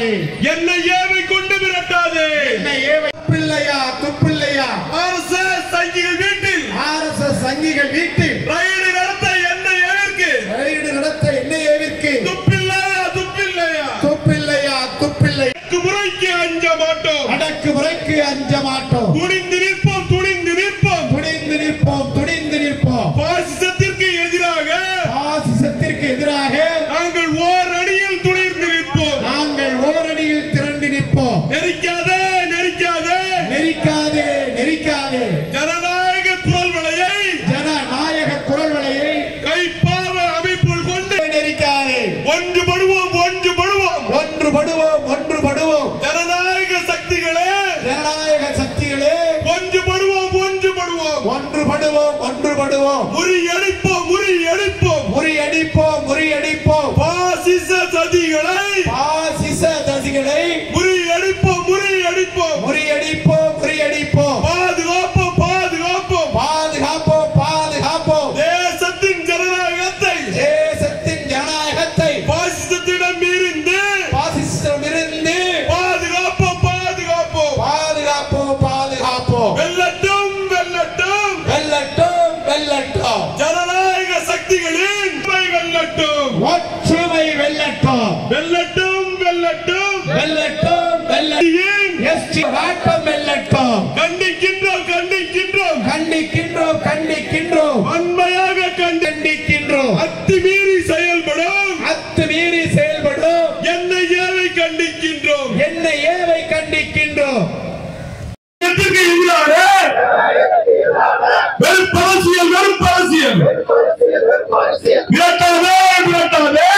விரட்டாதே என்னை ஏவை கொண்டு விரட்டாதே என்னை ஏவை துப்பில்லையா துப்பில்லையா ஆர்எஸ்எஸ் சங்கிகள் வீட்டில் ஆர்எஸ்எஸ் சங்கிகள் வீட்டில் ரயிலை நடத்த என்னை எதற்கு ரைடு நடத்த என்னையேவிற்கு துப்பில்லையா துப்பில்லையா துப்பில்லையா துப்பில்லை அடக்கு முறைக்கு அஞ்ச மாட்டோம் அடக்கு முறைக்கு அஞ்ச மாட்டோம் துணிந்து நிற்போம் துணிந்து நிற்போம் துணிந்து நிற்போம் துணிந்து நிற்போம் பாசிசத்திற்கு எதிராக பாசிசத்திற்கு எதிராக நாங்கள் ஓர் அடியில் துணிந்து நிற்போம் நாங்கள் ஓரணியில் திரண்டு நிற்போம் நெரிக்காதே நெரிக்காதே நெரிக்காதே நெரிக்காதே ஜனநாயக குரல்வளையை ஜனநாயக குரல் வலையை கைப்பாவ அமைப்புகள் கொண்டு நெரிக்காதே ஒன்றுபடுவோம் ஒன்றுபடுவோம் ஒன்றுபடுவோம் ஒன்றுபடுவோம் ஜனநாயக சக்திகளே ஜனநாயக சக்திகளே ஒன்றுபடுவோம் ஒன்றுபடுவோம் ஒன்றுபடுவோம் ஒன்றுபடுவோம் முறியடிப்போம் முறியடிப்போம் முறியடிப்போம் முறியடிப்போம் பாசிச சதிகளை பாசிச தசிகளை முறியடிப்போம் முறியடிப்போம் முறியடிப்போம் முறியடிப்போம் பாதுகாப்போம் பாதுகாப்போம் பாதுகாப்போம் பாதுகாப்போம் தேசத்தின் ஜனநாயகத்தை தேசத்தின் ஜனநாயகத்தை பாசிசத்திடம் இருந்து பாசிசமிருந்து பாதுகாப்போம் பாதுகாப்போம் பாதுகாப்போம் பாதுகாப்போம் வெல்லட்டும் வெல்லட்டும் வெல்லட்டும் வெல்லட்டும் ஜனநாயக சக்திகளின் உண்மை வெல்லட்டும் ஒற்றுமை வெல்லட்டும் வெல்லட்டும் வெல்லட்டும் வெல்லட்டும் வெல்லட்டும் ஏன் எஸ்டி வாட்டம் வெல்லட்டும் கண்டிக்கின்றோம் கண்டிக்கின்றோம் கண்டிக்கின்றோம் கண்டிக்கின்றோம் வன்மையாக கண்டி கண்டிக்கின்றோம் அத்துமீறி செயல்படும் அத்துமீறி செயல்படும் என்னை ஏவை கண்டிக்கின்றோம் என்னை ஏவை கண்டிக்கின்றோம் எதற்கு எதிராக வெறுப்பரசியல் வெறுப்பரசியல் விரட்டாதே விரட்டாதே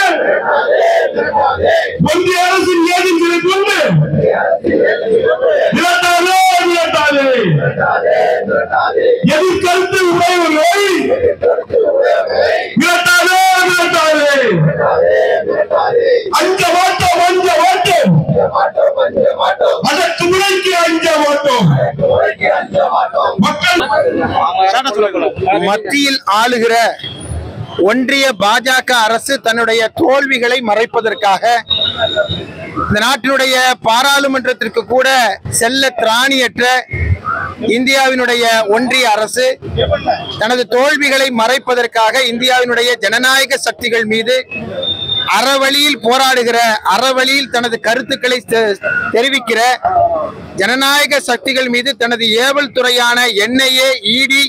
ஒன்றிய அரசின் ஏஜென்சிகளை கொண்டு விரட்டாதே விரட்டாதே எதிர்கருத்து உடையவர்களை விரட்டாதே விரட்டாதே அஞ்ச மாட்டோம் அஞ்ச மாட்டோம் அதற்கு முறைக்கு அஞ்ச மாட்டோம் மக்கள் மத்தியில் ஆளுகிற ஒன்றிய பாஜக அரசு தன்னுடைய தோல்விகளை மறைப்பதற்காக இந்த நாட்டினுடைய பாராளுமன்றத்திற்கு கூட செல்ல திராணியற்ற இந்தியாவினுடைய ஒன்றிய அரசு தனது தோல்விகளை மறைப்பதற்காக இந்தியாவினுடைய ஜனநாயக சக்திகள் மீது அறவழியில் போராடுகிற அறவழியில் தனது கருத்துக்களை தெ- தெரிவிக்கிற ஜனநாயக சக்திகள் மீது தனது ஏவல் துறையான என்ஐஏ இடி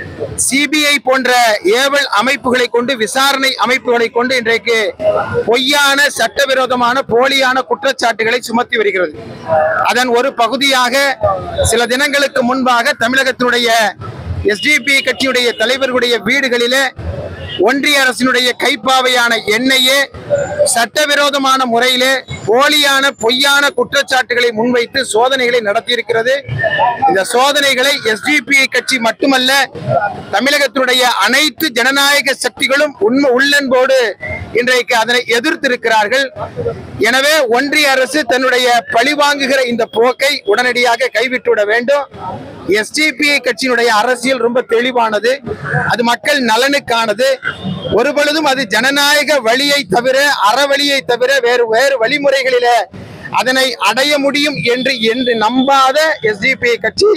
சிபிஐ போன்ற ஏவல் அமைப்புகளை கொண்டு விசாரணை அமைப்புகளை கொண்டு இன்றைக்கு பொய்யான சட்டவிரோதமான போலியான குற்றச்சாட்டுகளை சுமத்தி வருகிறது அதன் ஒரு பகுதியாக சில தினங்களுக்கு முன்பாக தமிழகத்தினுடைய எஸ்டிபி கட்சியுடைய தலைவர்களுடைய வீடுகளிலே ஒன்றிய அரசினுடைய கைப்பாவையான எண்ணெயே சட்டவிரோதமான முறையிலே போலியான பொய்யான குற்றச்சாட்டுகளை முன்வைத்து சோதனைகளை நடத்தியிருக்கிறது இந்த சோதனைகளை எஸ்டிபிஐ கட்சி மட்டுமல்ல தமிழகத்தினுடைய அனைத்து ஜனநாயக சக்திகளும் உண்மை உள்ளன்போடு இன்றைக்கு அதனை எதிர்த்திருக்கிறார்கள் எனவே ஒன்றிய அரசு தன்னுடைய பழிவாங்குகிற இந்த போக்கை உடனடியாக கைவிட்டுவிட வேண்டும் எஸ்டிபிஐ கட்சியினுடைய அரசியல் ரொம்ப தெளிவானது அது மக்கள் நலனுக்கானது ஒரு பொழுதும் அது ஜனநாயக வழியை தவிர அறவழியை தவிர வேறு வேறு வழிமுறைகளில அதனை அடைய முடியும் என்று என்று நம்பாத எஸ்டிபிஐ கட்சி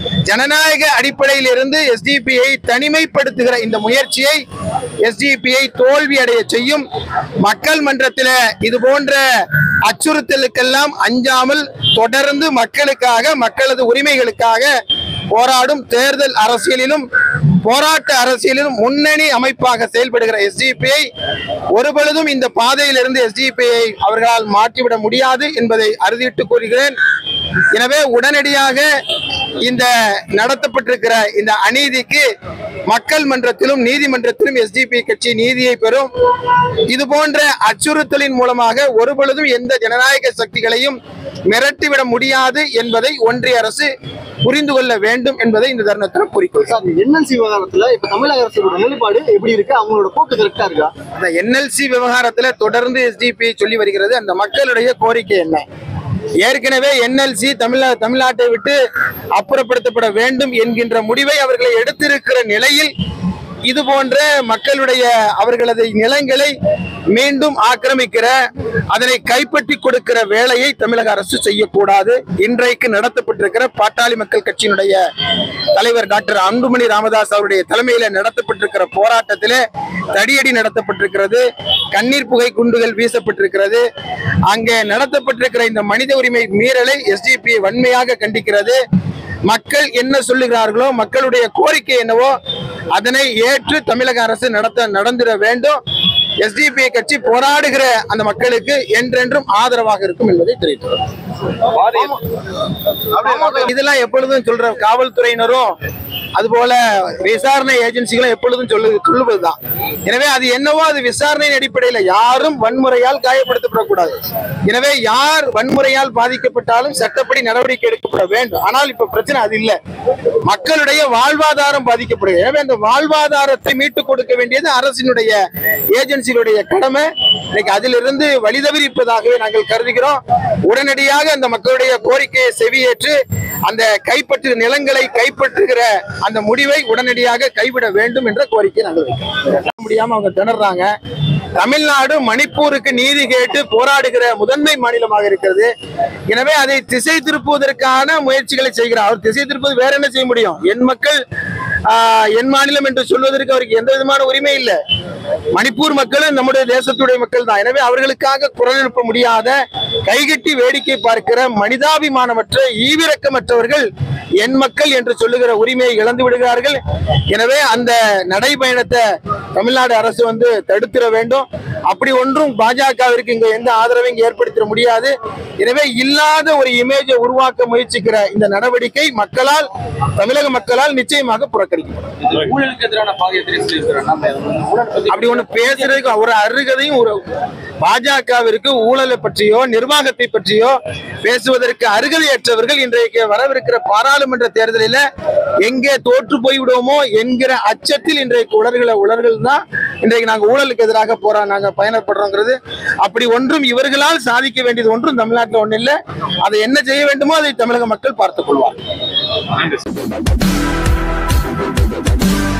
ஜனநாயக அடிப்படையில் இருந்து எஸ்டிபிஐ தனிமைப்படுத்துகிற இந்த முயற்சியை எஸ்டிபிஐ தோல்வி அடைய செய்யும் மக்கள் மன்றத்தில் இது போன்ற அச்சுறுத்தலுக்கெல்லாம் அஞ்சாமல் தொடர்ந்து மக்களுக்காக மக்களது உரிமைகளுக்காக போராடும் தேர்தல் அரசியலிலும் போராட்ட அரசியலிலும் முன்னணி அமைப்பாக செயல்படுகிற எஸ்டிபிஐ ஒரு பொழுதும் இந்த பாதையிலிருந்து எஸ்டிபிஐ அவர்களால் மாற்றிவிட முடியாது என்பதை அறுதிட்டு கூறுகிறேன் எனவே உடனடியாக இந்த நடத்தப்பட்டிருக்கிற இந்த அநீதிக்கு மக்கள் மன்றத்திலும் நீதிமன்றத்திலும் எஸ்டிபி கட்சி நீதியை பெறும் இது போன்ற அச்சுறுத்தலின் மூலமாக ஒரு பொழுதும் எந்த ஜனநாயக சக்திகளையும் மிரட்டிவிட முடியாது என்பதை ஒன்றிய அரசு புரிந்து கொள்ள வேண்டும் என்பதை இந்த தருணத்தில் குறிக்கொள்கிறேன் சார் என்எல்சி விவகாரத்துல இப்ப தமிழக அரசோட நிலைப்பாடு எப்படி இருக்கு அவங்களோட போக்கு கரெக்டா இருக்கா அந்த என்எல்சி விவகாரத்துல தொடர்ந்து எஸ்டிபி சொல்லி வருகிறது அந்த மக்களுடைய கோரிக்கை என்ன ஏற்கனவே என்எல்சி தமிழ தமிழ்நாட்டை விட்டு அப்புறப்படுத்தப்பட வேண்டும் என்கின்ற முடிவை அவர்களை எடுத்திருக்கிற நிலையில் இது போன்ற மக்களுடைய அவர்களது நிலங்களை மீண்டும் ஆக்கிரமிக்கிற அதனை கைப்பற்றி கொடுக்கிற வேலையை தமிழக அரசு செய்யக்கூடாது இன்றைக்கு நடத்தப்பட்டிருக்கிற பாட்டாளி மக்கள் கட்சியினுடைய தலைவர் டாக்டர் அன்புமணி ராமதாஸ் அவருடைய தலைமையில நடத்தப்பட்டிருக்கிற போராட்டத்திலே தடியடி நடத்தப்பட்டிருக்கிறது கண்ணீர் புகை குண்டுகள் வீசப்பட்டிருக்கிறது அங்கே நடத்தப்பட்டிருக்கிற இந்த மனித உரிமை மீறலை எஸ்டிபி வன்மையாக கண்டிக்கிறது மக்கள் என்ன சொல்லுகிறார்களோ மக்களுடைய கோரிக்கை என்னவோ அதனை ஏற்று தமிழக அரசு நடத்த நடந்திட வேண்டும் எஸ்டிபி கட்சி போராடுகிற அந்த மக்களுக்கு என்றென்றும் ஆதரவாக இருக்கும் என்பதை தெரிவித்துள்ளோம் இதெல்லாம் எப்பொழுதும் சொல்ற காவல்துறையினரும் அதுபோல விசாரணை ஏஜென்சிகளும் எப்பொழுதும் சொல்லு சொல்லுவதுதான் எனவே அது என்னவோ அது விசாரணையின் அடிப்படையில் யாரும் வன்முறையால் காயப்படுத்தப்படக்கூடாது எனவே யார் வன்முறையால் பாதிக்கப்பட்டாலும் சட்டப்படி நடவடிக்கை எடுக்கப்பட வேண்டும் ஆனால் இப்ப பிரச்சனை அது இல்லை மக்களுடைய வாழ்வாதாரம் பாதிக்கப்படுகிறது எனவே அந்த வாழ்வாதாரத்தை மீட்டுக் கொடுக்க வேண்டியது அரசினுடைய ஏஜென்சிகளுடைய கடமை இன்னைக்கு அதிலிருந்து வழிதவிரிப்பதாகவே நாங்கள் கருதுகிறோம் உடனடியாக அந்த மக்களுடைய கோரிக்கையை செவியேற்று அந்த கைப்பற்று நிலங்களை கைப்பற்றுகிற அந்த முடிவை உடனடியாக கைவிட வேண்டும் என்ற கோரிக்கை நாங்கள் வைக்கிறோம் முடியாம அவங்க திணறாங்க தமிழ்நாடு மணிப்பூருக்கு நீதி கேட்டு போராடுகிற முதன்மை மாநிலமாக இருக்கிறது எனவே அதை திசை திருப்புவதற்கான முயற்சிகளை செய்கிறார் அவர் திசை திருப்பது வேற என்ன செய்ய முடியும் என் மக்கள் ஆஹ், என் மாநிலம் என்று சொல்வதற்கு அவருக்கு எந்த விதமான உரிமை இல்லை மணிப்பூர் மக்களும் நம்முடைய தேசத்துடைய மக்கள் தான் எனவே அவர்களுக்காக குரல் எழுப்ப முடியாத கைகட்டி வேடிக்கை பார்க்கிற மனிதாபிமானமற்ற ஈவிரக்கமற்றவர்கள் என் மக்கள் என்று சொல்லுகிற உரிமையை இழந்து விடுகிறார்கள் எனவே அந்த நடைபயணத்தை தமிழ்நாடு அரசு வந்து தடுத்திட வேண்டும் அப்படி ஒன்றும் பாஜகவிற்கு இங்க எந்த ஆதரவையும் இங்க ஏற்படுத்திட முடியாது எனவே இல்லாத ஒரு இமேஜை உருவாக்க முயற்சிக்கிற இந்த நடவடிக்கை மக்களால் தமிழக மக்களால் நிச்சயமாக புறக்கணிக்கப்படும் ஊழலுக்கு எதிரான பாகியத்திலே சொல்லியிருக்கிறார் அண்ணாமலை அவர்கள். ஊழல் பத்தி அப்படி ஒண்ணு பேசுறதுக்கு ஒரு அருகதையும் ஒரு பாஜகவிற்கு ஊழலை பற்றியோ நிர்வாகத்தை பற்றியோ பேசுவதற்கு அருகதையற்றவர்கள் இன்றைக்கு வரவிருக்கிற பாராளுமன்ற தேர்தலில் எங்கே தோற்று போய் விடுவோமோ என்கிற அச்சத்தில் இன்றைக்கு உலர்கிற உலர்கள் தான் இன்றைக்கு நாங்க ஊழலுக்கு எதிராக போறோம் நாங்க பயணப்படுறோங்கிறது அப்படி ஒன்றும் இவர்களால் சாதிக்க வேண்டியது ஒன்றும் தமிழ்நாட்டில் ஒன்றும் இல்லை அதை என்ன செய்ய வேண்டுமோ அதை தமிழக மக்கள் பார்த்துக் கொள்வார்